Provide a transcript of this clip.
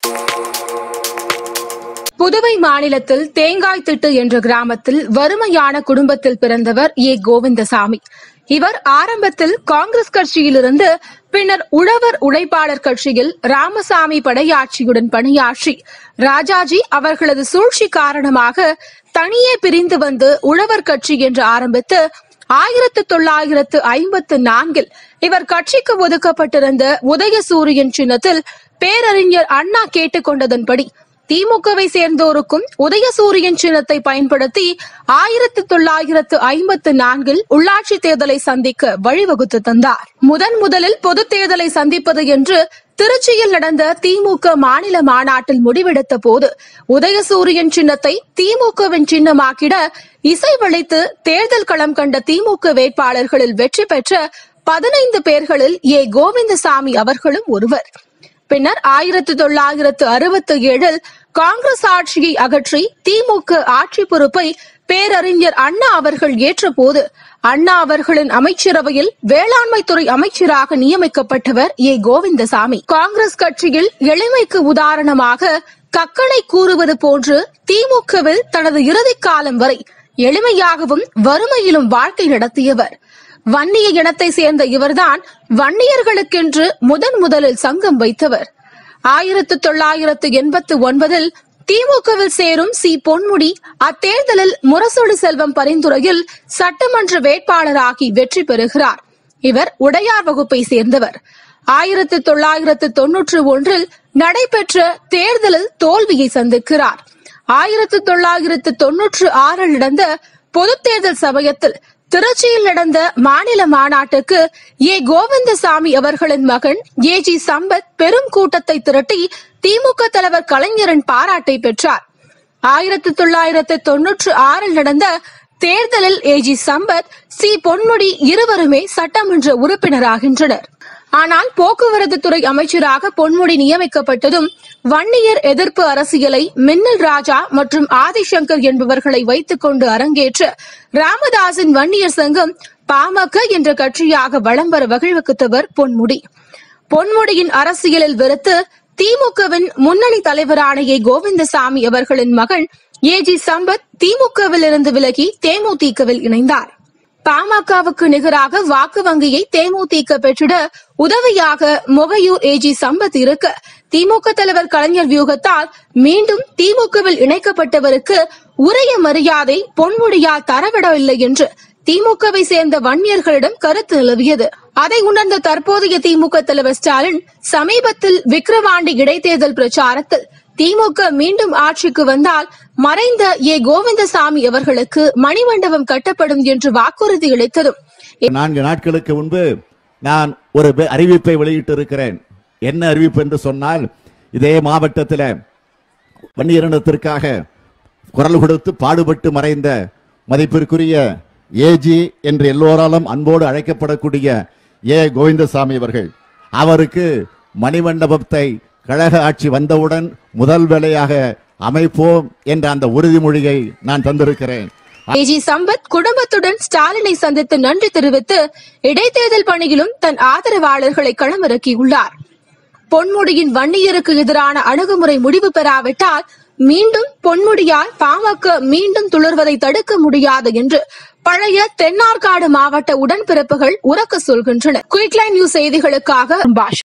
புதுவை மாநிலத்தில் தேங்காய் திட்டு என்ற கிராமத்தில் வறுமையான குடும்பத்தில் பிறந்தவர் ஏ கோவிந்தசாமி இவர் ஆரம்பத்தில் காங்கிரஸ் கட்சியிலிருந்து பின்னர் உழவர் உழைப்பாளர் கட்சியில் ராமசாமி படையாட்சியுடன் பணியாற்றி ராஜாஜி அவர்களது சூழ்ச்சி காரணமாக தனியே பிரிந்து வந்து உழவர் கட்சி என்று ஆரம்பித்து ஆயிரத்து தொள்ளாயிரத்து ஐம்பத்து நான்கில் இவர் கட்சிக்கு ஒதுக்கப்பட்டிருந்த உதயசூரியன் சின்னத்தில் பேரறிஞர் அண்ணா கேட்டுக்கொண்டதன்படி திமுகவை சேர்ந்தோருக்கும் உதயசூரியன் சின்னத்தை பயன்படுத்தி ஆயிரத்து தொள்ளாயிரத்து ஐம்பத்து நான்கில் உள்ளாட்சி தேர்தலை சந்திக்க வழிவகுத்து தந்தார் முதன் முதலில் பொதுத் தேர்தலை சந்திப்பது என்று திருச்சியில் நடந்த திமுக மாநில மாநாட்டில் முடிவெடுத்த போது உதயசூரியன் சின்னத்தை திமுகவின் சின்னமாக்கிட இசைவளித்து தேர்தல் களம் கண்ட திமுக வேட்பாளர்களில் வெற்றி பெற்ற பதினைந்து பேர்களில் ஏ கோவிந்தசாமி அவர்களும் ஒருவர் பின்னர் ஆயிரத்து தொள்ளாயிரத்து அறுபத்தி ஏழில் காங்கிரஸ் ஆட்சியை அகற்றி திமுக ஆட்சி பொறுப்பை பேரறிஞர் அண்ணா அவர்கள் ஏற்றபோது அண்ணா அவர்களின் அமைச்சரவையில் வேளாண்மை துறை அமைச்சராக நியமிக்கப்பட்டவர் ஏ கோவிந்தசாமி காங்கிரஸ் கட்சியில் எளிமைக்கு உதாரணமாக கக்கனை கூறுவது போன்று திமுகவில் தனது இறுதி காலம் வரை எளிமையாகவும் வறுமையிலும் வாழ்க்கை நடத்தியவர் வன்னிய இனத்தை சேர்ந்த இவர்தான் வன்னியர்களுக்கென்று முதன் முதலில் சங்கம் வைத்தவர் ஆயிரத்து தொள்ளாயிரத்து எண்பத்து ஒன்பதில் திமுகவில் சேரும் சி பொன்முடி அத்தேர்தலில் முரசொலி செல்வம் பரிந்துரையில் சட்டமன்ற வேட்பாளராகி வெற்றி பெறுகிறார் இவர் உடையார் வகுப்பை சேர்ந்தவர் ஆயிரத்து தொள்ளாயிரத்து தொன்னூற்று ஒன்றில் நடைபெற்ற தேர்தலில் தோல்வியை சந்திக்கிறார் ஆயிரத்து தொள்ளாயிரத்து தொன்னூற்று ஆறில் நடந்த பொதுத் தேர்தல் சமயத்தில் திருச்சியில் நடந்த மாநில மாநாட்டுக்கு ஏ கோவிந்தசாமி அவர்களின் மகன் ஏ ஜி சம்பத் பெரும் கூட்டத்தை திரட்டி திமுக தலைவர் கலைஞரின் பாராட்டை பெற்றார் ஆயிரத்து தொள்ளாயிரத்து தொன்னூற்று ஆறில் நடந்த தேர்தலில் ஏ ஜி சம்பத் சி பொன்முடி இருவருமே சட்டமன்ற உறுப்பினராகின்றனர் ஆனால் போக்குவரத்து துறை அமைச்சராக பொன்முடி நியமிக்கப்பட்டதும் வன்னியர் எதிர்ப்பு அரசியலை மின்னல் ராஜா மற்றும் ஆதிசங்கர் என்பவர்களை வைத்துக் கொண்டு அரங்கேற்ற ராமதாசின் வன்னியர் சங்கம் பாமக என்ற கட்சியாக வலம் வர வகிழ்வகுத்தவர் பொன்முடி பொன்முடியின் அரசியலில் வெறுத்து திமுகவின் முன்னணி தலைவரான ஏ கோவிந்தசாமி அவர்களின் மகன் ஏ ஜி சம்பத் திமுகவில் இருந்து விலகி தேமுதிகவில் இணைந்தார் பாமகவுக்கு நிகராக வாக்கு வங்கியை தேமுதிக பெற்றிட உதவியாக முகையூர் ஏஜி சம்பத் இருக்க திமுக தலைவர் கலைஞர் வியூகத்தால் மீண்டும் திமுகவில் இணைக்கப்பட்டவருக்கு உரிய மரியாதை பொன்முடியால் தரவிடவில்லை என்று திமுகவை சேர்ந்த வன்னியர்களிடம் கருத்து நிலவியது அதை உணர்ந்த தற்போதைய திமுக தலைவர் ஸ்டாலின் சமீபத்தில் விக்கிரவாண்டி இடைத்தேர்தல் பிரச்சாரத்தில் திமுக மீண்டும் ஆட்சிக்கு வந்தால் மறைந்த ஏ கோவிந்தசாமி அவர்களுக்கு மணிமண்டபம் கட்டப்படும் என்று வாக்குறுதி அளித்ததும் நான்கு நாட்களுக்கு முன்பு நான் ஒரு பெ- அறிவிப்பை வெளியிட்டு இருக்கிறேன் என்ன அறிவிப்பு என்று சொன்னால் இதே மாவட்டத்தில் வன்னியரினத்திற்காக குரல் கொடுத்து பாடுபட்டு மறைந்த மதிப்பிற்குரிய ஏஜி என்று எல்லோராலும் அன்போடு அழைக்கப்படக்கூடிய ஏ கோவிந்தசாமி அவர்கள் அவருக்கு மணிமண்டபத்தை கழக ஆட்சி வந்தவுடன் முதல் வேலையாக அமைப்போம் என்ற அந்த உறுதிமொழியை நான் தந்திருக்கிறேன் ஏஜி சம்பத் குடும்பத்துடன் ஸ்டாலினை சந்தித்து நன்றி தெரிவித்து இடைத்தேர்தல் பணியிலும் தன் ஆதரவாளர்களை களமிறக்கியுள்ளார் பொன்முடியின் வன்னியருக்கு எதிரான அணுகுமுறை முடிவு பெறாவிட்டால் மீண்டும் பொன்முடியால் பாமக மீண்டும் துளர்வதை தடுக்க முடியாது என்று பழைய தென்னார்காடு மாவட்ட உடன்பிறப்புகள் உறக்க சொல்கின்றனர் குயிக்லைன் நியூஸ் செய்திகளுக்காக பாஷா